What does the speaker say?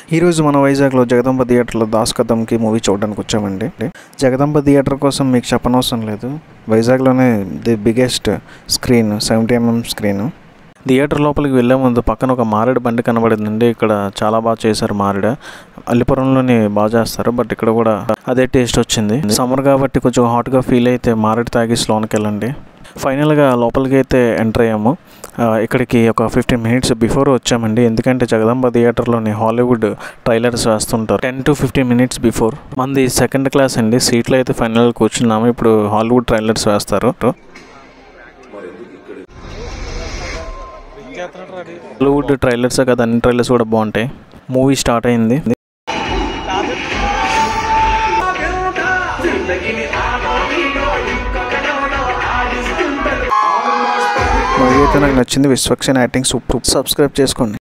ఈరోజు మన వైజాగ్లో జగదంబ థియేటర్లో దాస్ కథంకి మూవీ చూడడానికి వచ్చామండి జగదంబ థియేటర్ కోసం మీకు చెప్పనవసరం లేదు వైజాగ్లోనే the biggest screen seventy MM screen theatre లోపలికి వెళ్ళే ముందు పక్కన ఒక మారేడు బండి కనబడిందండి ఇక్కడ చాలా బాగా చేశారు మారేడ అల్లిపురంలోని బాగా చేస్తారు బట్ ఇక్కడ కూడా అదే టేస్ట్ వచ్చింది సమ్మర్ కాబట్టి కొంచెం హాట్గా ఫీల్ అయితే మారేడు తాగేసి లోనికి వెళ్ళండి ఫైనల్గా లోపలికి అయితే ఎంటర్ అయ్యాము ఆ, ఇక్కడికి ఒక ఫిఫ్టీన్ మినిట్స్ బిఫోర్ వచ్చామండి ఎందుకంటే జగదంబ థియేటర్లోని హాలీవుడ్ ట్రైలర్స్ వేస్తుంటారు ten to fifteen minutes before మంది సెకండ్ క్లాస్ అండి సీట్లో అయితే ఫైనల్ కూర్చున్నాము ఇప్పుడు హాలీవుడ్ ట్రైలర్స్ వేస్తారు హాలీవుడ్ ట్రైలర్స్ కదా అన్ని ట్రైలర్స్ కూడా బాగుంటాయి మూవీ స్టార్ట్ అయింది మూవీ అయితే నాకు నచ్చింది విశ్వక్సేన్ యాక్టింగ్ సూపర్ సబ్స్క్రైబ్ చేసుకోండి